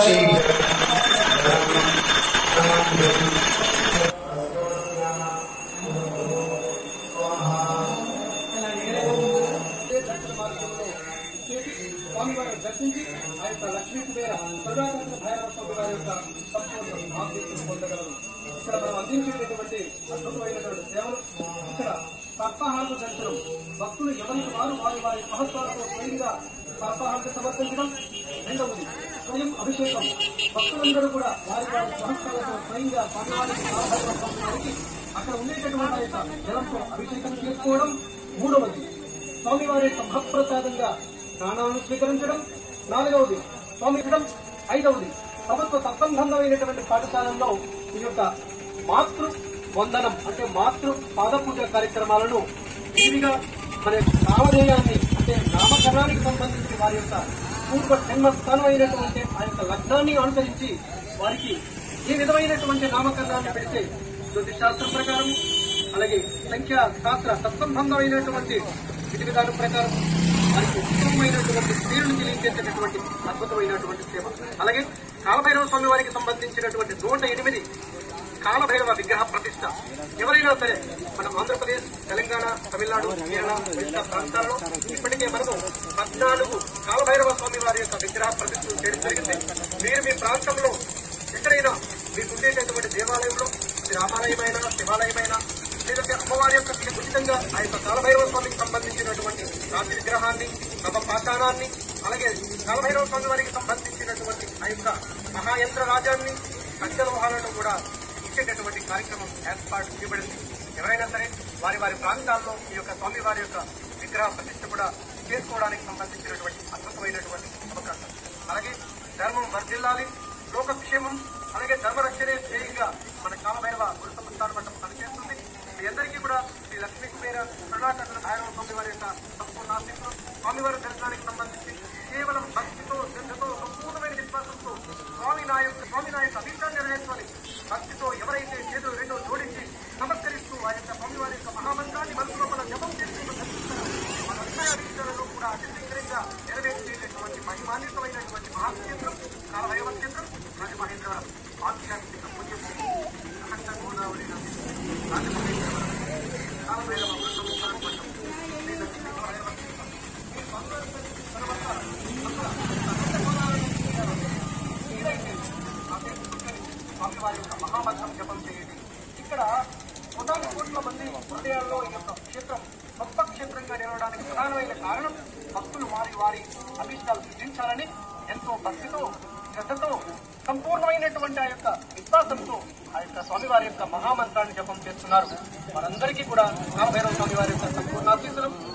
స్వామివారిని దర్శించి ఆ యొక్క లక్ష్మీ కుబేర సర్వాకర్త భైరవ స్వామి వారి యొక్క సంపూర్ణ భాగ్యం పొందగలరు ఇక్కడ మనం అందించేటటువంటి అద్భుతమైనటువంటి సేవలు ఇక్కడ సప్తాహాలకు దర్శనం భక్తులు ఎవరికి వారు వారి వారి మహత్వాలతో స్వయంగా సప్తాహాలకు సమర్పించడం రెండవది స్వయం అభిషేకం భక్తులందరూ కూడా వారి వారి మహత్వాలతో స్వయంగా స్వామివారికి మహాభైరవ స్వామి వారికి అక్కడ ఉండేటటువంటి ఆ యొక్క జలంతో అభిషేకం చేసుకోవడం మూడవది స్వామివారి యొక్క మహప్రసాదంగా స్నానాలను స్వీకరించడం నాలుగవది స్వామించడం ఐదవది ప్రభుత్వ తత్సంబంధమైనటువంటి పాఠశాలల్లో ఈ యొక్క మాతృ వందనం అంటే మాతృ పాదపూజ కార్యక్రమాలను విరివిగా మన యొక్క నామధేయాన్ని అంటే నామకరణానికి సంబంధించి వారి యొక్క పూర్వ జన్మస్థానం అయినటువంటి ఆ యొక్క లగ్నాన్ని అనుసరించి వారికి ఏ విధమైనటువంటి నామకరణాన్ని పెడితే జ్యోతిశాస్త్రం ప్రకారం అలాగే సంఖ్యా శాస్త్ర తత్సంబంధమైనటువంటి విధి విధానం ప్రకారం వారికి ఉత్తమమైనటువంటి పేరును తెలియజేసేటటువంటి అద్భుతమైనటువంటి సేవ అలాగే కాలభైరవ స్వామి వారికి సంబంధించినటువంటి నూట ఎనిమిది కాలభైరవ విగ్రహ ప్రతిష్ట ఎవరైనా సరే మనం ఆంధ్రప్రదేశ్ తెలంగాణ తమిళనాడు కేరళ ఒడిశా ప్రాంతాల్లో ఇప్పటికే మనము పద్నాలుగు కాలభైరవ స్వామి వారి యొక్క విగ్రహ ప్రతిష్టలు చేయడం జరిగింది మీరు మీ ప్రాంతంలో ఎక్కడైనా మీకు ఉండేటటువంటి దేవాలయంలో అది రామాలయమైనా శివాలయమైనా లేదంటే అమ్మవారి యొక్క మీకు ఉచితంగా ఆ యొక్క కాలభైరవ స్వామికి సంబంధించినటువంటి రాతి విగ్రహాన్ని నవ పాషాణాన్ని అలాగే కాలభైరవ స్వామి వారికి సంబంధించినటువంటి ఆ యొక్క మహాయంత్ర రాజాన్ని పంచలోహాలను కూడా ఇచ్చేటటువంటి కార్యక్రమం ఏర్పాటు చేయబడింది ఎవరైనా సరే వారి వారి ప్రాంతాల్లో ఈ యొక్క స్వామి వారి యొక్క విగ్రహ ప్రతిష్ట కూడా చేసుకోవడానికి సంబంధించినటువంటి అద్భుతమైనటువంటి అవకాశం అలాగే ధర్మం వర్ధిల్లాలి లోకక్షేమం అలాగే ధర్మరక్షణే ధ్యేయంగా మన కాలభైరవ గురు సంస్థాన మఠం పనిచేస్తుంది మీ అందరికీ కూడా శ్రీ లక్ష్మీ కుబేర కరుణాకరణ భైరవ స్వామి వారి యొక్క సంపూర్ణ ఆశీస్సులు స్వామివారి దర్శనానికి సంబంధించి కేవలం భక్తితో శ్రద్ధతో సంపూర్ణమైన విశ్వాసంతో స్వామి నాయకు స్వామి నాయక అభిప్రాయం నెరవేర్చాలి భక్తితో ఎవరైతే చేతులు రెండు జోడించి నమస్కరిస్తూ ఆ యొక్క స్వామివారి యొక్క మహామంత్రాన్ని మనసు లోపల జపం చేస్తూ దర్శిస్తారు మనందరి అభిప్రాయాలను కూడా అతిశీఘ్రంగా నెరవేర్చేటటువంటి మహిమాన్వితమైనటువంటి మహాక్షేత్రం కాలభైరవ క్షేత్రం రాజమహేంద్రవరం ఆధ్యాత్మిక పుణ్యభూమి అఖండ గోదావరి నది రాజమహేంద్రవరం కాలభైరవ బ్రహ్మస్థాన మఠం శ్రీ లక్ష్మీ కాలభైరవ క్షేత్రం. ఈ స్వామివారి తర్వాత అక్కడ గోదావరి నది మీరైతే అదే పుట్టుకని స్వామివారి యొక్క మహామంత్రం జపం చేయండి ఇక్కడ కోటాను కోట్ల మంది హృదయాల్లో ఈ యొక్క క్షేత్రం గొప్ప క్షేత్రంగా నిలవడానికి ప్రధానమైన కారణం భక్తులు వారి వారి అభిష్టాలు సిద్ధించాలని ఎంతో భక్తితో శ్రద్ధతో సంపూర్ణమైనటువంటి ఆ యొక్క విశ్వాసంతో ఆ యొక్క స్వామివారి యొక్క మహామంత్రాన్ని జపం చేస్తున్నారు వారందరికీ కూడా కాలభైరవ స్వామి వారి యొక్క సంపూర్ణ ఆశీస్సులు